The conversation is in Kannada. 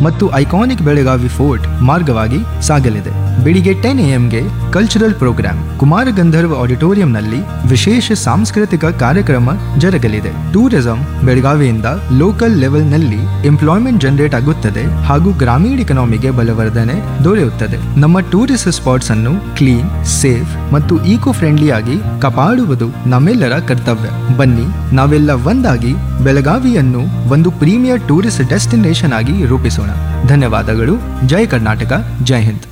ಮತ್ತು ಐಕಾನಿಕ್ ಬೆಳಗಾವಿ ಫೋರ್ಟ್ ಮಾರ್ಗವಾಗಿ ಸಾಗಲಿದೆ ಬೆಳಿಗ್ಗೆ ಟೆನ್ ಎಎಂಗೆ ಕಲ್ಚರಲ್ ಪ್ರೋಗ್ರಾಂ ಕುಮಾರ ಗಂಧರ್ವ ಆಡಿಟೋರಿಯಂನಲ್ಲಿ ವಿಶೇಷ ಸಾಂಸ್ಕೃತಿಕ ಕಾರ್ಯಕ್ರಮ ಜರುಗಲಿದೆ ಟೂರಿಸಂ ಬೆಳಗಾವಿಯಿಂದ ಲೋಕಲ್ ಲೆವೆಲ್ನಲ್ಲಿ ಎಂಪ್ಲಾಯ್ಮೆಂಟ್ ಜನರೇಟ್ ಆಗುತ್ತದೆ ಹಾಗೂ ಗ್ರಾಮೀಣ ಇಕನಾಮಿಗೆ ಬಲವರ್ಧನೆ ದೊರೆಯುತ್ತದೆ ನಮ್ಮ ಟೂರಿಸ್ಟ್ ಸ್ಪಾಟ್ಸ್ ಅನ್ನು ಕ್ಲೀನ್ ಸೇಫ್ ಮತ್ತು ಈಕೋ ಫ್ರೆಂಡ್ಲಿ ಆಗಿ ಕಾಪಾಡುವುದು ನಮ್ಮೆಲ್ಲರ ಕರ್ತವ್ಯ ಬನ್ನಿ ನಾವೆಲ್ಲ ಒಂದಾಗಿ ಬೆಳಗಾವಿಯನ್ನು ಒಂದು ಪ್ರೀಮಿಯರ್ ಟೂರಿಸ್ಟ್ ಡೆಸ್ಟಿನೇಷನ್ ಆಗಿ ರೂಪಿಸೋಣ ಧನ್ಯವಾದಗಳು ಜೈ ಕರ್ನಾಟಕ ಜೈ ಹಿಂದ್